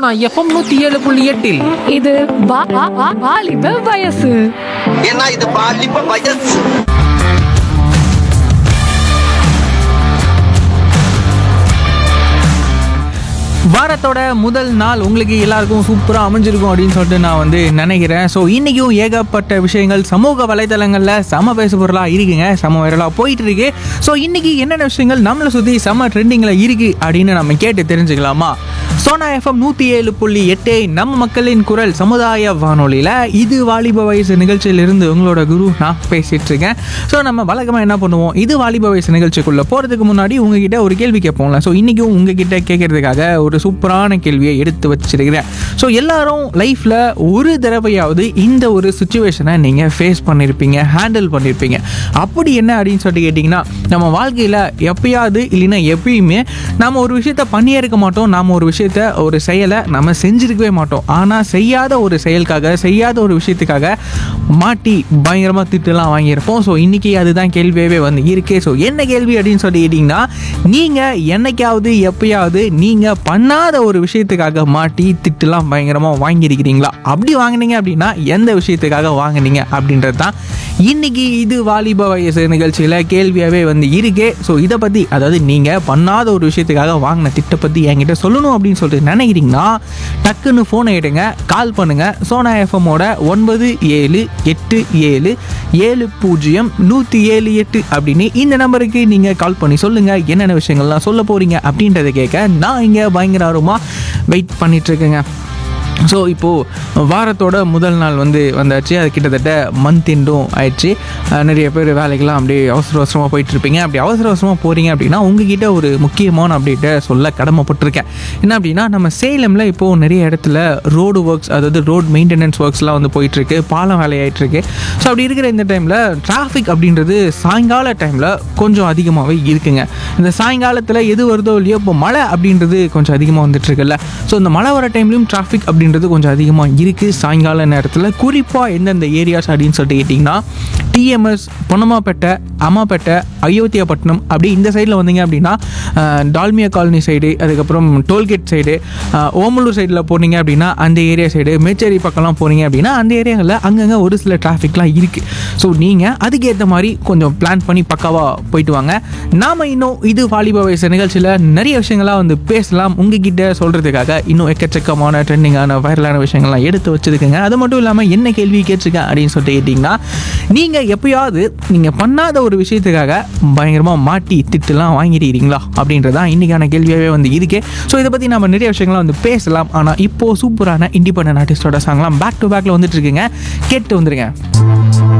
Sona FM நூத்தி ஏழு புள்ளி எட்டில் இது வா- வா- வா- வாலிப வயசு ஏன்னா இது பாலிப்ப வயசு வாரத்தோட முதல் நாள் உங்களுக்கு எல்லாருக்கும் சூப்பராக அமைஞ்சிருக்கும் அப்படின்னு சொல்லிட்டு நான் வந்து நினைக்கிறேன் ஸோ இன்றைக்கும் ஏகப்பட்ட விஷயங்கள் சமூக வலைதளங்களில் செம பேச பொருளாக இருக்குங்க செம வைரலாக போயிட்டு இருக்கு ஸோ இன்றைக்கி என்னென்ன விஷயங்கள் நம்மளை சுற்றி செம ட்ரெண்டிங்கில் இருக்குது அப்படின்னு நம்ம கேட்டு தெரிஞ்சுக்கலாமா சோனா எஃப்எம் நூற்றி ஏழு புள்ளி எட்டு நம்ம மக்களின் குரல் சமுதாய வானொலியில் இது வாலிப வயசு நிகழ்ச்சியிலிருந்து உங்களோட குரு நான் பேசிகிட்டு இருக்கேன் ஸோ நம்ம வழக்கமாக என்ன பண்ணுவோம் இது வாலிப வயசு நிகழ்ச்சிக்குள்ளே போகிறதுக்கு முன்னாடி உங்ககிட்ட ஒரு கேள்வி கேட்போம்ல ஸோ இன்றைக்கும் உங்ககிட்ட கேட்கறதுக்காக ஒரு சூப்பரான கேள்வியை எடுத்து வச்சிருக்கிறேன் ஸோ எல்லாரும் லைஃப்பில் ஒரு தடவையாவது இந்த ஒரு சுச்சுவேஷனை நீங்கள் ஃபேஸ் பண்ணியிருப்பீங்க ஹேண்டில் பண்ணியிருப்பீங்க அப்படி என்ன அப்படின்னு சொல்லிட்டு கேட்டிங்கன்னா நம்ம வாழ்க்கையில் எப்பயாவது இல்லைன்னா எப்பயுமே நம்ம ஒரு விஷயத்த பண்ணியே இருக்க மாட்டோம் நாம் ஒரு விஷயத்த ஒரு செயலை நம்ம செஞ்சிருக்கவே மாட்டோம் ஆனால் செய்யாத ஒரு செயலுக்காக செய்யாத ஒரு விஷயத்துக்காக மாட்டி பயங்கரமாக திட்டுலாம் வாங்கியிருப்போம் ஸோ இன்றைக்கி அதுதான் கேள்வியாகவே வந்து இருக்கே ஸோ என்ன கேள்வி அப்படின்னு சொல்லி கேட்டிங்கன்னா நீங்கள் என்னைக்காவது எப்பயாவது நீங்கள் பண்ணாத ஒரு விஷயத்துக்காக மாட்டி திட்டுலாம் பயங்கரமாக வாங்கியிருக்கிறீங்களா அப்படி வாங்குனீங்க அப்படின்னா எந்த விஷயத்துக்காக வாங்குனீங்க அப்படின்றது தான் இன்னைக்கு இது வாலிப வயசு நிகழ்ச்சியில் கேள்வியாகவே வந்து இருக்கே ஸோ இதை பற்றி அதாவது நீங்கள் பண்ணாத ஒரு விஷயத்துக்காக வாங்கின திட்டை பற்றி என்கிட்ட சொல்லணும் அப்படின்னு சொல்லிட்டு நினைக்கிறீங்கன்னா டக்குன்னு ஃபோனை எடுங்க கால் பண்ணுங்கள் சோனா எஃப்எம்மோட ஒன்பது ஏழு எட்டு ஏழு ஏழு பூஜ்ஜியம் நூற்றி ஏழு எட்டு அப்படின்னு இந்த நம்பருக்கு நீங்கள் கால் பண்ணி சொல்லுங்கள் என்னென்ன விஷயங்கள்லாம் சொல்ல போகிறீங்க அப்படின்றத கேட்க நான் இங்கே பயங்கர ஆர்வமாக வெயிட் பண்ணிகிட்ருக்கேங்க ஸோ இப்போது வாரத்தோட முதல் நாள் வந்து வந்தாச்சு அது கிட்டத்தட்ட மந்த் எண்டும் ஆயிடுச்சு அஹ் நிறைய பேர் வேலைக்கெல்லாம் அப்படியே அவசர அவசரமாக போயிட்டுருப்பீங்க அப்படி அவசர அவசரமாக போகிறீங்க அப்படின்னா உங்ககிட்ட ஒரு முக்கியமான அப்டேட்டை சொல்ல கடமைப்பட்டிருக்கேன் என்ன அப்படின்னா நம்ம சேலமில் இப்போது நிறைய இடத்துல ரோடு ஒர்க்ஸ் அதாவது ரோட் மெயின்டெனன்ஸ் ஒர்க்ஸ்லாம் வந்து போயிட்டுருக்கு பாலம் வேலையாயிட்டுருக்கு ஸோ அப்படி இருக்கிற இந்த டைமில் டிராஃபிக் அப்படின்றது சாயங்கால டைமில் கொஞ்சம் அதிகமாகவே இருக்குங்க இந்த சாயங்காலத்தில் எது வருதோ இல்லையோ இப்போ மழை அப்படின்றது கொஞ்சம் அதிகமாக வந்துட்டு இருக்குல்ல ஸோ இந்த மழை வர டைம்லையும் டிராஃபிக் அப்படின்றது கொஞ்சம் அதிகமாக இருக்குது சாயங்கால நேரத்தில் குறிப்பாக எந்தெந்த ஏரியாஸ் அப்படின்னு சொல்லிட்டு கேட்டிங்கன்னா டிஎம்எஸ் பொன்னமாப்பேட்டை அம்மாப்பேட்டை அயோத்தியாப்பட்டினம் அப்படி இந்த சைடில் வந்தீங்க அப்படின்னா அஹ், டால்மியா காலனி சைடு அதுக்கப்புறம் டோல்கேட் சைடு ஓமலூர் சைடில் போனீங்க அப்படின்னா அந்த ஏரியா சைடு மேச்சேரி பக்கம்லாம் போனீங்க அப்படின்னா அந்த ஏரியாவில் அங்கங்கே ஒரு சில டிராஃபிக்லாம் இருக்குது ஸோ நீங்கள் அதுக்கேற்ற மாதிரி கொஞ்சம் பிளான் பண்ணி பக்காவாக போயிட்டு வாங்க நாம் இன்னும் இது வாலிப வயசு நிகழ்ச்சியில் நிறைய விஷயங்களாக வந்து பேசலாம் உங்ககிட்ட சொல்கிறதுக்காக இன்னும் எக்கச்சக்கமான ட்ரெண்டிங்கான வைரலான விஷயங்கள்லாம் எடுத்து வச்சுருக்குங்க அது மட்டும் இல்லாமல் என்ன கேள்வி கேட்டிருக்கேன் அப்படின்னு சொல்லிட்டு கேட்டிங்கன்னா நீங்கள் எப்பயாவது நீங்கள் பண்ணாத ஒரு விஷயத்துக்காக பயங்கரமாக மாட்டி திட்டுலாம் வாங்கிருக்கிறீங்களா அப்படின்றதான் இன்றைக்கான கேள்வியாகவே வந்து இருக்கே ஸோ இதை பற்றி நம்ம நிறைய விஷயங்கள்லாம் வந்து பேசலாம் ஆனால் இப்போது சூப்பரான இண்டிபெண்டன்ட் ஆர்டிஸ்டோட சாங்லாம் பேக் டு பேக்கில் வந்துட்டு இருக்குங்க கேட்டு வந்துருங்க